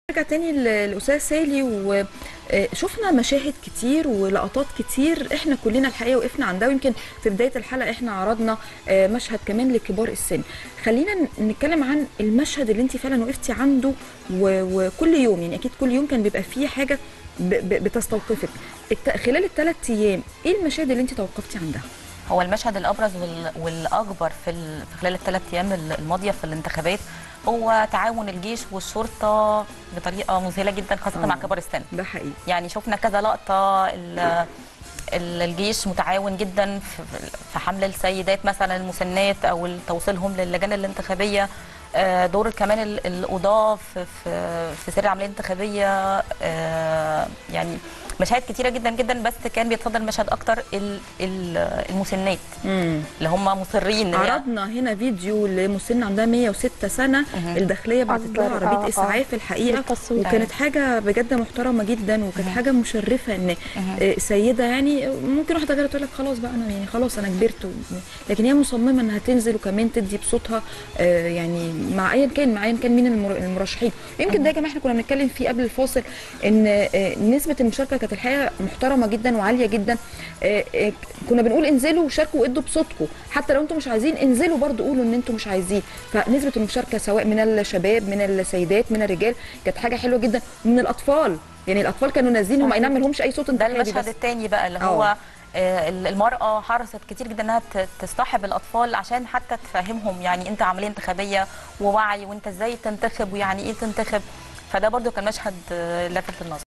نرجع تاني ل- لأستاذ سالي وشفنا مشاهد كتير ولقطات كتير احنا كلنا الحقيقة وقفنا عندها ويمكن في بداية الحلقة احنا عرضنا آه، مشهد كمان لكبار السن خلينا ن- نتكلم عن المشهد اللي انت فعلا وقفتي عنده و- وكل يوم يعني اكيد كل يوم كان بيبقى فيه حاجة ب- ب- بتستوقفك الت- خلال الثلاث ايام ايه المشاهد اللي انت توقفتي عندها؟ هو المشهد الابرز وال- والاكبر في ال- في خلال الثلاث ايام ال- الماضيه في الانتخابات هو تعاون الجيش والشرطه بطريقه مذهله جدا خاصه آه. مع كبار السن ده حقيقي يعني شفنا كذا لقطه ال- ال- الجيش متعاون جدا في في حمل السيدات مثلا المسنات او توصيلهم للجان الانتخابيه آه، دور كمان ال- القضاه في في في سير العمليه الانتخابيه آه، يعني مشاهد كتيره جدا جدا بس كان بيتصدر المشهد اكتر ال- ال- المسنات مم. اللي هم مصرين إن هي- عرضنا هنا فيديو لمسن عندها 106 سنه مهم. الداخليه بعتت لها أكبر، عربيه آه، آه. اسعاف الحقيقه للتصوير. وكانت حاجه بجد محترمه جدا وكانت حاجه مشرفه ان آه، سيده يعني ممكن واحده غيرها تقول لك خلاص بقى انا يعني خلاص انا كبرت و- لكن هي مصممه انها تنزل وكمان تدي بصوتها آه، يعني مع ايا كان مع ايا كان مين المر- المرشحين يمكن ده يا جماعه احنا كنا بنتكلم فيه قبل الفاصل ان آه، نسبه المشاركه كانت الحقيقه محترمه جدا وعاليه جدا آه، آه، كنا بنقول انزلوا وشاركوا وادوا بصوتكم حتى لو انتم مش عايزين انزلوا برضو قولوا ان انتم مش عايزين فنسبه المشاركه سواء من الشباب من السيدات من الرجال كانت حاجه حلوه جدا من الاطفال يعني الاطفال كانوا نازلين هم اي نعم لهمش اي صوت ده انتخابي المشهد بس الثاني بقى اللي آه. هو آه، المرأة حرصت كتير جدا انها ت- تصطحب الاطفال عشان حتى تفهمهم يعني انت عمليه انتخابيه ووعي وانت ازاي تنتخب ويعني ايه تنتخب فده برضو كان مشهد آه، لافت للنظر